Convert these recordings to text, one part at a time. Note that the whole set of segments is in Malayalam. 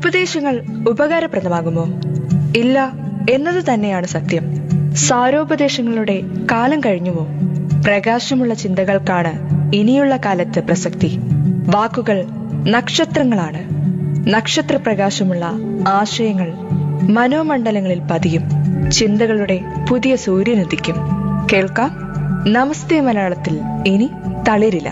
ഉപദേശങ്ങൾ ഉപകാരപ്രദമാകുമോ ഇല്ല എന്നത് തന്നെയാണ് സത്യം സാരോപദേശങ്ങളുടെ കാലം കഴിഞ്ഞുവോ പ്രകാശമുള്ള ചിന്തകൾക്കാണ് ഇനിയുള്ള കാലത്ത് പ്രസക്തി വാക്കുകൾ നക്ഷത്രങ്ങളാണ് നക്ഷത്രപ്രകാശമുള്ള ആശയങ്ങൾ മനോമണ്ഡലങ്ങളിൽ പതിയും ചിന്തകളുടെ പുതിയ സൂര്യനുദിക്കും കേൾക്കാം നമസ്തേ മലയാളത്തിൽ ഇനി തളിരില്ല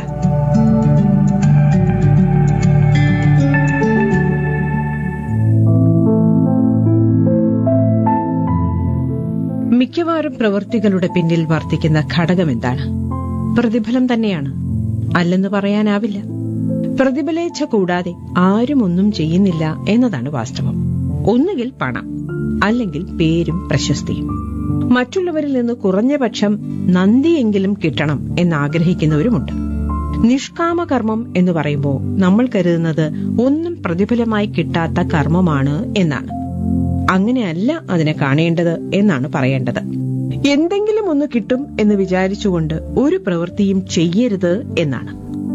മിക്കവാറും പ്രവൃത്തികളുടെ പിന്നിൽ വർത്തിക്കുന്ന ഘടകം എന്താണ് പ്രതിഫലം തന്നെയാണ് അല്ലെന്ന് പറയാനാവില്ല പ്രതിഫലേച്ഛ കൂടാതെ ആരും ഒന്നും ചെയ്യുന്നില്ല എന്നതാണ് വാസ്തവം ഒന്നുകിൽ പണം അല്ലെങ്കിൽ പേരും പ്രശസ്തിയും മറ്റുള്ളവരിൽ നിന്ന് കുറഞ്ഞ പക്ഷം നന്ദിയെങ്കിലും കിട്ടണം എന്നാഗ്രഹിക്കുന്നവരുമുണ്ട് നിഷ്കാമ കർമ്മം എന്ന് പറയുമ്പോൾ നമ്മൾ കരുതുന്നത് ഒന്നും പ്രതിഫലമായി കിട്ടാത്ത കർമ്മമാണ് എന്നാണ് അങ്ങനെയല്ല അതിനെ കാണേണ്ടത് എന്നാണ് പറയേണ്ടത് എന്തെങ്കിലും ഒന്ന് കിട്ടും എന്ന് വിചാരിച്ചുകൊണ്ട് ഒരു പ്രവൃത്തിയും ചെയ്യരുത് എന്നാണ്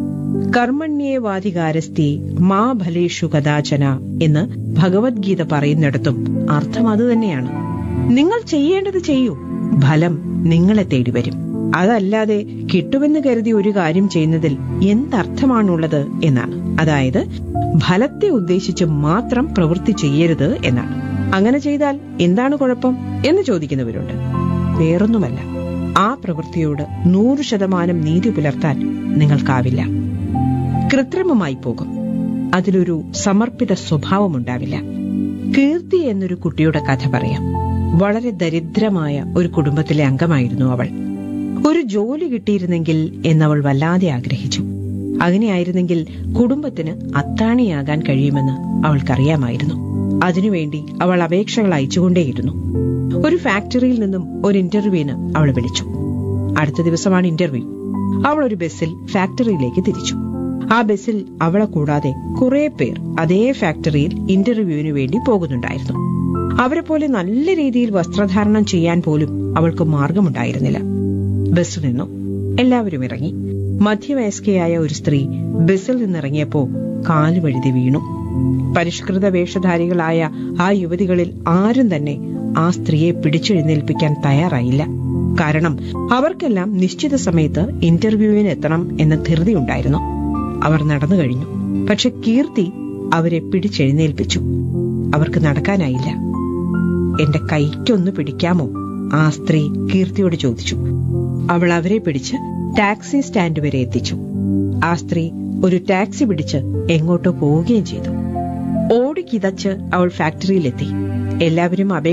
കർമ്മണ്യേവാധികാരസ്ഥി മാ ഫലേഷു കഥാചന എന്ന് ഭഗവത്ഗീത പറയുന്നിടത്തും അർത്ഥം അതുതന്നെയാണ് നിങ്ങൾ ചെയ്യേണ്ടത് ചെയ്യൂ ഫലം നിങ്ങളെ തേടി വരും അതല്ലാതെ കിട്ടുമെന്ന് കരുതി ഒരു കാര്യം ചെയ്യുന്നതിൽ എന്തർത്ഥമാണുള്ളത് എന്നാണ് അതായത് ഫലത്തെ ഉദ്ദേശിച്ച് മാത്രം പ്രവൃത്തി ചെയ്യരുത് എന്നാണ് അങ്ങനെ ചെയ്താൽ എന്താണ് കുഴപ്പം എന്ന് ചോദിക്കുന്നവരുണ്ട് വേറൊന്നുമല്ല ആ പ്രവൃത്തിയോട് നൂറ് ശതമാനം നീതി പുലർത്താൻ നിങ്ങൾക്കാവില്ല കൃത്രിമമായി പോകും അതിലൊരു സമർപ്പിത സ്വഭാവമുണ്ടാവില്ല കീർത്തി എന്നൊരു കുട്ടിയുടെ കഥ പറയാം വളരെ ദരിദ്രമായ ഒരു കുടുംബത്തിലെ അംഗമായിരുന്നു അവൾ ഒരു ജോലി കിട്ടിയിരുന്നെങ്കിൽ എന്നവൾ വല്ലാതെ ആഗ്രഹിച്ചു അങ്ങനെയായിരുന്നെങ്കിൽ കുടുംബത്തിന് അത്താണിയാകാൻ കഴിയുമെന്ന് അവൾക്കറിയാമായിരുന്നു അതിനുവേണ്ടി അവൾ അപേക്ഷകൾ അയച്ചുകൊണ്ടേയിരുന്നു ഒരു ഫാക്ടറിയിൽ നിന്നും ഒരു ഇന്റർവ്യൂവിന് അവൾ വിളിച്ചു അടുത്ത ദിവസമാണ് ഇന്റർവ്യൂ അവൾ ഒരു ബസ്സിൽ ഫാക്ടറിയിലേക്ക് തിരിച്ചു ആ ബസ്സിൽ അവളെ കൂടാതെ കുറെ പേർ അതേ ഫാക്ടറിയിൽ ഇന്റർവ്യൂവിന് വേണ്ടി പോകുന്നുണ്ടായിരുന്നു അവരെ പോലെ നല്ല രീതിയിൽ വസ്ത്രധാരണം ചെയ്യാൻ പോലും അവൾക്ക് മാർഗമുണ്ടായിരുന്നില്ല ബസ് നിന്നു എല്ലാവരും ഇറങ്ങി മധ്യവയസ്കയായ ഒരു സ്ത്രീ ബസ്സിൽ നിന്നിറങ്ങിയപ്പോ കാലുവഴുതി വീണു പരിഷ്കൃത വേഷധാരികളായ ആ യുവതികളിൽ ആരും തന്നെ ആ സ്ത്രീയെ പിടിച്ചെഴുന്നേൽപ്പിക്കാൻ തയ്യാറായില്ല കാരണം അവർക്കെല്ലാം നിശ്ചിത സമയത്ത് ഇന്റർവ്യൂവിന് എത്തണം എന്ന ധൃതിയുണ്ടായിരുന്നു അവർ നടന്നു കഴിഞ്ഞു പക്ഷെ കീർത്തി അവരെ പിടിച്ചെഴുന്നേൽപ്പിച്ചു അവർക്ക് നടക്കാനായില്ല എന്റെ കൈക്കൊന്ന് പിടിക്കാമോ ആ സ്ത്രീ കീർത്തിയോട് ചോദിച്ചു അവൾ അവരെ പിടിച്ച് ടാക്സി സ്റ്റാൻഡ് വരെ എത്തിച്ചു ആ സ്ത്രീ ഒരു ടാക്സി പിടിച്ച് എങ്ങോട്ടോ പോവുകയും ചെയ്തു ഓടി കിതച്ച് അവൾ ഫാക്ടറിയിലെത്തി എല്ലാവരും അപേക്ഷ